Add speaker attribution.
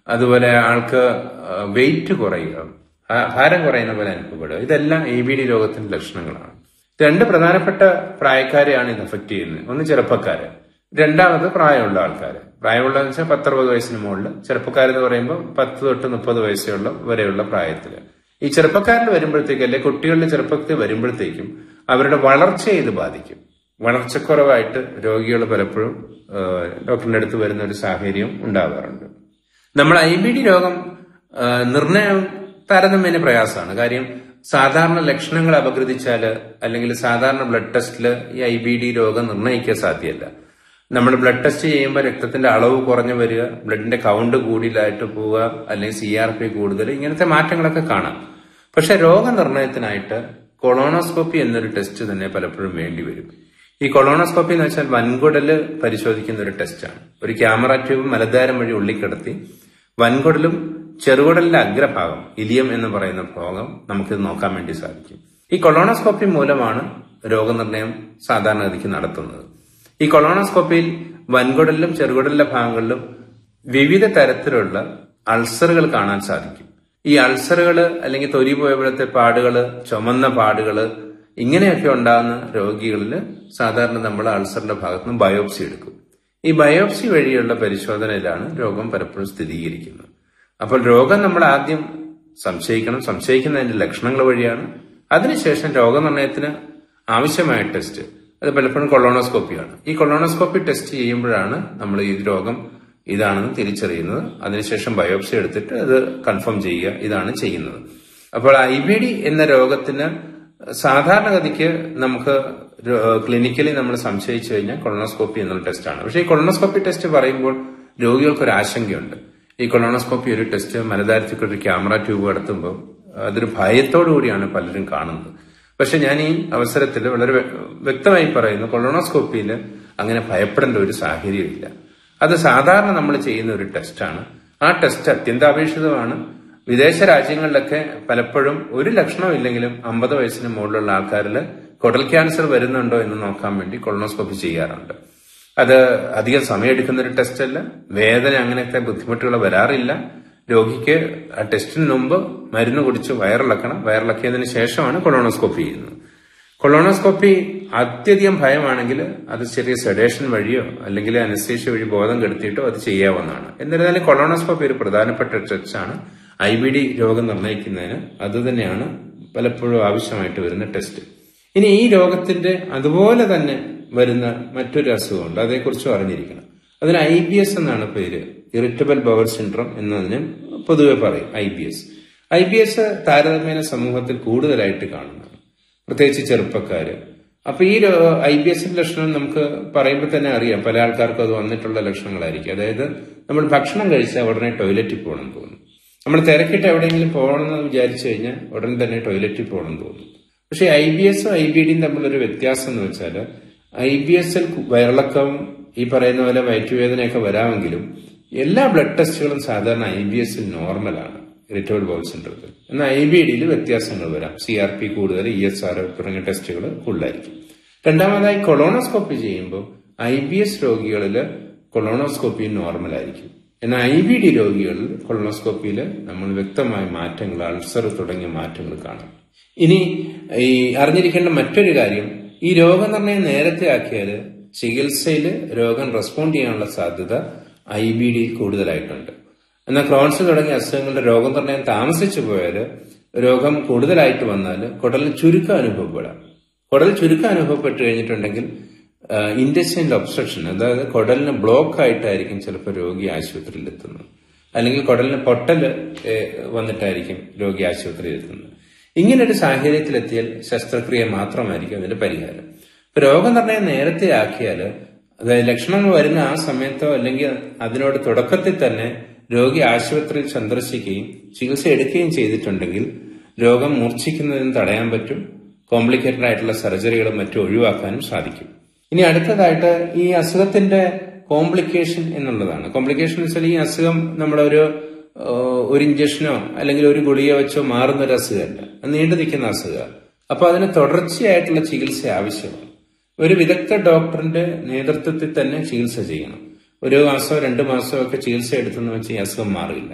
Speaker 1: അതുപോലെ ആൾക്ക് വെയിറ്റ് കുറയുക ഭാ- ഭാരം കുറയുന്ന പോലെ അനുഭവപ്പെടുക ഇതെല്ലാം എ ബി ഡി രോഗത്തിന്റെ ലക്ഷണങ്ങളാണ് രണ്ട് പ്രധാനപ്പെട്ട പ്രായക്കാരെയാണ് ഇത് എഫക്ട് ചെയ്യുന്നത് ഒന്ന് ചെറുപ്പക്കാര് രണ്ടാമത് പ്രായമുള്ള ആൾക്കാർ പ്രായമുള്ളതെന്ന് വെച്ചാൽ പത്തറുപത് വയസ്സിന് മുകളിൽ ചെറുപ്പക്കാരെന്ന് പറയുമ്പോൾ പത്ത് തൊട്ട് മുപ്പത് വയസ്സുള്ള വരെയുള്ള പ്രായത്തില് ഈ ചെറുപ്പക്കാരിൽ വരുമ്പോഴത്തേക്ക് അല്ലെ കുട്ടികളുടെ ചെറുപ്പത്തിൽ വരുമ്പോഴത്തേക്കും അവരുടെ വളർച്ചയെ ഇത് ബാധിക്കും വളർച്ചക്കുറവായിട്ട് രോഗികൾ പലപ്പോഴും ആ, ഡോക്ടറിന്റെ അടുത്ത് വരുന്ന ഒരു സാഹചര്യം ഉണ്ടാവാറുണ്ട് നമ്മൾ ഐ ബി ഡി രോഗം ആ, നിർണയം താരതമ്യേന പ്രയാസമാണ് കാര്യം സാധാരണ ലക്ഷണങ്ങൾ അപഗ്രഥിച്ചാൽ അല്ലെങ്കിൽ സാധാരണ ബ്ലഡ് ടെസ്റ്റിൽ ഈ ഐ ബി ഡി രോഗം നിർണ്ണയിക്കാൻ സാധ്യമല്ല നമ്മൾ ബ്ലഡ് ടെസ്റ്റ് ചെയ്യുമ്പോൾ രക്തത്തിന്റെ അളവ് കുറഞ്ഞു വരിക ബ്ലഡിന്റെ കൗണ്ട് കൂടുതലായിട്ട് പോവുക അല്ലെങ്കിൽ സി ആർ പി കൂടുതൽ ഇങ്ങനത്തെ മാറ്റങ്ങളൊക്കെ കാണാം പക്ഷെ രോഗനിർണയത്തിനായിട്ട് കൊളോണോസ്കോപ്പി എന്നൊരു ടെസ്റ്റ് തന്നെ പലപ്പോഴും വേണ്ടി വരും ഈ കൊളോണോസ്കോപ്പി എന്ന് വെച്ചാൽ വൻകുടല് പരിശോധിക്കുന്ന ഒരു ടെസ്റ്റാണ് ഒരു ക്യാമറ ട്യൂബ് മലദ്വാരം വഴി ഉള്ളിക്കിടത്തി വൻകുടലും ചെറുകുടലിന്റെ അഗ്രഭാഗം ഇലിയം എന്ന് പറയുന്ന ഭാഗം നമുക്കിത് നോക്കാൻ വേണ്ടി സാധിക്കും ഈ കൊളോണോസ്കോപ്പി മൂലമാണ് രോഗനിർണയം സാധാരണഗതിക്ക് നടത്തുന്നത് ഈ കൊളോണോസ്കോപ്പിയിൽ വൻകുടലിലും ചെറുകുടലിലെ ഭാഗങ്ങളിലും വിവിധ തരത്തിലുള്ള അൾസറുകൾ കാണാൻ സാധിക്കും ഈ അൾസറുകൾ അല്ലെങ്കിൽ തൊലി പോയപ്പോഴത്തെ പാടുകള് ചുമന്ന പാടുകള് ഇങ്ങനെയൊക്കെ ഉണ്ടാകുന്ന രോഗികളിൽ സാധാരണ നമ്മൾ അൾസറിന്റെ ഭാഗത്ത് നിന്ന് ബയോപ്സി എടുക്കും ഈ ബയോപ്സി വഴിയുള്ള പരിശോധനയിലാണ് രോഗം പലപ്പോഴും സ്ഥിരീകരിക്കുന്നത് അപ്പോൾ രോഗം നമ്മൾ ആദ്യം സംശയിക്കണം സംശയിക്കുന്നതിന്റെ ലക്ഷണങ്ങൾ വഴിയാണ് അതിനുശേഷം രോഗനിർണയത്തിന് ആവശ്യമായ ടെസ്റ്റ് അത് പലപ്പോഴും കൊളോണോസ്കോപ്പിയാണ് ഈ കൊളോണോസ്കോപ്പി ടെസ്റ്റ് ചെയ്യുമ്പോഴാണ് നമ്മൾ ഈ രോഗം ഇതാണെന്ന് തിരിച്ചറിയുന്നത് അതിനുശേഷം ബയോപ്സി എടുത്തിട്ട് അത് കൺഫേം ചെയ്യുക ഇതാണ് ചെയ്യുന്നത് അപ്പോൾ ഐ ബി ഡി എന്ന രോഗത്തിന് സാധാരണഗതിക്ക് നമുക്ക് ക്ലിനിക്കലി നമ്മൾ സംശയിച്ചു കഴിഞ്ഞാൽ കൊളോണോസ്കോപ്പി എന്നുള്ള ടെസ്റ്റാണ് പക്ഷേ ഈ കൊളോണോസ്കോപ്പി ടെസ്റ്റ് പറയുമ്പോൾ രോഗികൾക്ക് ഒരു ആശങ്കയുണ്ട് ഈ കൊളോണോസ്കോപ്പി ഒരു ടെസ്റ്റ് മലതാരത്തിൽ ഒരു ക്യാമറ ട്യൂബ് കടത്തുമ്പോൾ അതൊരു ഭയത്തോടു കൂടിയാണ് പലരും കാണുന്നത് പക്ഷെ ഞാൻ ഈ അവസരത്തിൽ വളരെ വ്യ- വ്യക്തമായി പറയുന്നു കൊളോണോസ്കോപ്പിയിൽ അങ്ങനെ ഭയപ്പെടേണ്ട ഒരു സാഹചര്യമില്ല അത് സാധാരണ നമ്മൾ ചെയ്യുന്ന ഒരു ടെസ്റ്റാണ് ആ ടെസ്റ്റ് അത്യന്താപേക്ഷിതമാണ് വിദേശ രാജ്യങ്ങളിലൊക്കെ പലപ്പോഴും ഒരു ലക്ഷണം ഇല്ലെങ്കിലും അമ്പത് വയസ്സിന് മുകളിലുള്ള ആൾക്കാരിൽ കുടൽ ക്യാൻസർ വരുന്നുണ്ടോ എന്ന് നോക്കാൻ വേണ്ടി കൊളോണോസ്കോപ്പി ചെയ്യാറുണ്ട് അത് അധികം സമയമെടുക്കുന്ന ഒരു ടെസ്റ്റ് അല്ല വേദന അങ്ങനത്തെ ബുദ്ധിമുട്ടുകൾ വരാറില്ല രോഗിക്ക് ആ ടെസ്റ്റിന് മുമ്പ് മരുന്ന് കുടിച്ച് വയറിളക്കണം വയറിളക്കിയതിന് ശേഷമാണ് കൊളോണോസ്കോപ്പി ചെയ്യുന്നത് കൊളോണോസ്കോപ്പി അത്യധികം ഭയമാണെങ്കിൽ അത് ചെറിയ സെഡേഷൻ വഴിയോ അല്ലെങ്കിൽ അനസ്തേഷ്യ വഴി ബോധം കെടുത്തിയിട്ടോ അത് ചെയ്യാവുന്നതാണ് എന്നിരുന്നാലും കൊളോണോസ്കോപ്പി ഒരു പ്രധാനപ്പെട്ട ടെസ്റ്റാണ് ഐ ബി ഡി രോഗം നിർണ്ണയിക്കുന്നതിന് അത് തന്നെയാണ് പലപ്പോഴും ആവശ്യമായിട്ട് വരുന്ന ടെസ്റ്റ് ഇനി ഈ രോഗത്തിന്റെ അതുപോലെ തന്നെ വരുന്ന മറ്റൊരു അസുഖമുണ്ട് അതേക്കുറിച്ചും അറിഞ്ഞിരിക്കണം അതിന് ഐ ബി എസ് എന്നാണ് പേര് ഇറിറ്റബിൾ ബവൽ സിൻഡ്രോം എന്നതിന് പൊതുവെ പറയും I B S I B S താരതമ്യേന സമൂഹത്തിൽ കൂടുതലായിട്ട് കാണുന്നതാണ് പ്രത്യേകിച്ച് ചെറുപ്പക്കാര് അപ്പൊ ഈ ഐ ബി എസിന്റെ ലക്ഷണം നമുക്ക് പറയുമ്പോൾ തന്നെ അറിയാം പല ആൾക്കാർക്കും അത് വന്നിട്ടുള്ള ലക്ഷണങ്ങളായിരിക്കും അതായത് നമ്മൾ ഭക്ഷണം കഴിച്ചാൽ ഉടനെ ടോയ്ലറ്റിൽ പോകണം തോന്നും നമ്മൾ തിരക്കിട്ട് എവിടെയെങ്കിലും പോകണമെന്ന് വിചാരിച്ചു കഴിഞ്ഞാൽ ഉടൻ തന്നെ ടോയ്ലറ്റിൽ പോകണം തോന്നും പക്ഷേ ഐ ബി എസും ഐ ബി ഡിയും തമ്മിലൊരു വ്യത്യാസം എന്ന് വെച്ചാൽ ഐ ബി എസിൽ വയറിളക്കം ഈ പറയുന്ന പോലെ വയറ്റുവേദനയൊക്കെ വരാമെങ്കിലും എല്ലാ ബ്ലഡ് ടെസ്റ്റുകളും സാധാരണ ഐ ബി എസിൽ നോർമലാണ് ഇറിറ്റബിൾ ബോൾ സിൻഡ്രത്തിൽ എന്നാൽ ഐ ബി ഡിയിൽ വ്യത്യാസങ്ങൾ വരാം സി ആർ പി കൂടുതൽ ഇ എസ് ആർ തുടങ്ങിയ ടെസ്റ്റുകൾ കൂടുതലായിരിക്കും രണ്ടാമതായി കൊളോണോസ്കോപ്പി ചെയ്യുമ്പോൾ ഐ ബി എസ് രോഗികളിൽ കൊളോണോസ്കോപ്പി നോർമൽ ആയിരിക്കും എന്നാൽ ഐ ബി ഡി രോഗികളിൽ കൊളോണോസ്കോപ്പിയിൽ നമ്മൾ വ്യക്തമായ മാറ്റങ്ങൾ അൾസർ തുടങ്ങിയ മാറ്റങ്ങൾ കാണാം ഇനി ഈ അറിഞ്ഞിരിക്കേണ്ട മറ്റൊരു കാര്യം ഈ രോഗനിർണയം നേരത്തെ ആക്കിയാൽ ചികിത്സയിൽ രോഗം റെസ്പോണ്ട് ചെയ്യാനുള്ള സാധ്യത ഐ ബി ഡിയിൽ കൂടുതലായിട്ടുണ്ട് എന്നാൽ ക്രോൺസ് തുടങ്ങിയ അസുഖങ്ങളുടെ രോഗനിർണയം താമസിച്ചു പോയാൽ രോഗം കൂടുതലായിട്ട് വന്നാൽ കുടലിന് ചുരുക്കം അനുഭവപ്പെടാം കുടൽ ചുരുക്കം അനുഭവപ്പെട്ട് കഴിഞ്ഞിട്ടുണ്ടെങ്കിൽ ഇൻഡസ്റ്റൈൻ ഒബ്സ്ട്രക്ഷൻ അതായത് കുടലിന് ബ്ലോക്ക് ആയിട്ടായിരിക്കും ചിലപ്പോൾ രോഗി ആശുപത്രിയിൽ എത്തുന്നത് അല്ലെങ്കിൽ കുടലിന് പൊട്ടല് ഏഹ്, വന്നിട്ടായിരിക്കും രോഗി ആശുപത്രിയിൽ എത്തുന്നത് ഇങ്ങനൊരു സാഹചര്യത്തിലെത്തിയാൽ ശസ്ത്രക്രിയ മാത്രമായിരിക്കും അതിന്റെ പരിഹാരം ഇപ്പൊ രോഗനിർണയം നേരത്തെ ആക്കിയാൽ അതായത് ലക്ഷണങ്ങൾ വരുന്ന ആ സമയത്തോ അല്ലെങ്കിൽ അതിനോട് തുടക്കത്തിൽ തന്നെ രോഗി ആശുപത്രിയിൽ സന്ദർശിക്കുകയും ചികിത്സ എടുക്കുകയും ചെയ്തിട്ടുണ്ടെങ്കിൽ രോഗം മൂർച്ഛിക്കുന്നതിന് തടയാൻ പറ്റും കോംപ്ലിക്കേറ്റഡ് ആയിട്ടുള്ള സർജറികളും മറ്റും ഒഴിവാക്കാനും സാധിക്കും ഇനി അടുത്തതായിട്ട് ഈ അസുഖത്തിന്റെ കോംപ്ലിക്കേഷൻ എന്നുള്ളതാണ് കോംപ്ലിക്കേഷൻ എന്ന് വെച്ചാൽ ഈ അസുഖം നമ്മളൊരു ഏഹ്, ഒരു ഇഞ്ചക്ഷനോ അല്ലെങ്കിൽ ഒരു ഗുളിക വെച്ചോ മാറുന്ന ഒരു അസുഖമല്ല അത് നീണ്ടു നിൽക്കുന്ന അസുഖമാണ് അപ്പൊ അതിന് തുടർച്ചയായിട്ടുള്ള ചികിത്സ ആവശ്യമാണ് ഒരു വിദഗ്ധ ഡോക്ടറിന്റെ നേതൃത്വത്തിൽ തന്നെ ചികിത്സ ചെയ്യണം ഒരു മാസമോ രണ്ടു മാസമോ ഒക്കെ ചികിത്സ എടുത്തെന്ന് വെച്ച് ഈ അസുഖം മാറില്ല